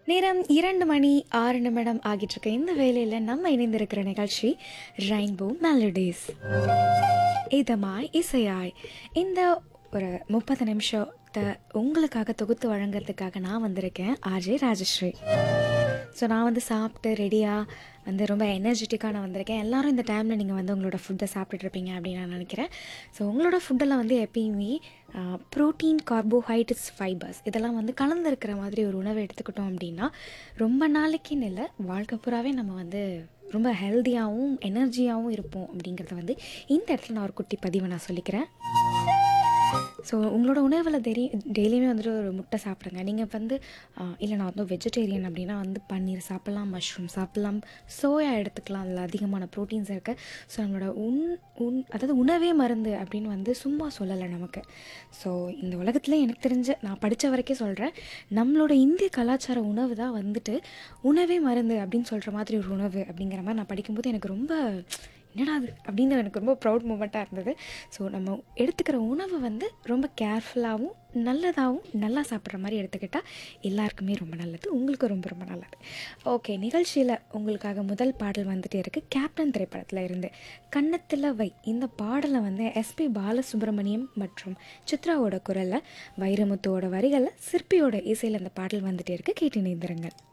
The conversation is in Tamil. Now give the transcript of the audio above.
நேரம் இரண்டு மணி ஆறு நிமிடம் ஆகிட்டு இருக்க இந்த வேலையில் நம்ம இணைந்திருக்கிற நிகழ்ச்சி ரெயின்போ மெலடிஸ் இதமாய் இசையாய் இந்த ஒரு முப்பது நிமிஷத்தை உங்களுக்காக தொகுத்து வழங்குறதுக்காக நான் வந்திருக்கேன் ஆர்ஜே ராஜஸ்ரீ ஸோ நான் வந்து சாப்பிட்டு ரெடியாக வந்து ரொம்ப எனர்ஜெட்டிக்காக நான் வந்திருக்கேன் எல்லாரும் இந்த டைமில் நீங்கள் வந்து உங்களோட ஃபுட்டை சாப்பிட்டுட்டு இருப்பீங்க அப்படின்னு நான் நினைக்கிறேன் ஸோ உங்களோட ஃபுட்டெல்லாம் வந்து எப்பயுமே ப்ரோட்டீன் கார்போஹைட்ரேட்ஸ் ஃபைபர்ஸ் இதெல்லாம் வந்து கலந்துருக்கிற மாதிரி ஒரு உணவை எடுத்துக்கிட்டோம் அப்படின்னா ரொம்ப நாளைக்குன்னு இல்லை வாழ்க்கை பூராவே நம்ம வந்து ரொம்ப ஹெல்த்தியாகவும் எனர்ஜியாகவும் இருப்போம் அப்படிங்கிறத வந்து இந்த இடத்துல நான் ஒரு குட்டி பதிவை நான் சொல்லிக்கிறேன் ஸோ உங்களோட உணவில் தெரி டெய்லியுமே வந்துட்டு ஒரு முட்டை சாப்பிடுங்க நீங்கள் வந்து ஆஹ், இல்லை நான் வந்து வெஜிடேரியன் அப்படின்னா வந்து பன்னீர் சாப்பிட்லாம் மஷ்ரூம் சாப்பிட்லாம் சோயா எடுத்துக்கலாம் அதில் அதிகமான ப்ரோட்டீன்ஸ் இருக்குது ஸோ நம்மளோட உண் உண் அதாவது உணவே மருந்து அப்படின்னு வந்து சும்மா சொல்லலை நமக்கு ஸோ இந்த உலகத்தில் எனக்கு தெரிஞ்ச நான் படித்த வரைக்கும் சொல்கிறேன் நம்மளோட இந்திய கலாச்சார உணவு தான் வந்துட்டு உணவே மருந்து அப்படின்னு சொல்கிற மாதிரி ஒரு உணவு அப்படிங்கிற மாதிரி நான் படிக்கும்போது எனக்கு ரொம்ப என்னடா அது அப்படின்னு எனக்கு ரொம்ப ப்ரௌட் மூமெண்ட்டாக இருந்தது ஸோ நம்ம எடுத்துக்கிற உணவை வந்து ரொம்ப கேர்ஃபுல்லாகவும் நல்லதாகவும் நல்லா சாப்பிட்ற மாதிரி எடுத்துக்கிட்டால் எல்லாருக்குமே ரொம்ப நல்லது உங்களுக்கு ரொம்ப ரொம்ப நல்லது ஓகே நிகழ்ச்சியில் உங்களுக்காக முதல் பாடல் வந்துட்டு இருக்குது கேப்டன் திரைப்படத்தில் இருந்து கன்னத்தில் வை இந்த பாடலை வந்து எஸ்பி பாலசுப்ரமணியம் மற்றும் சித்ராவோட குரலில் வைரமுத்துவோட வரிகளில் சிற்பியோட இசையில் இந்த பாடல் வந்துட்டே இருக்குது கேட்டு நேர்ந்துருங்கள்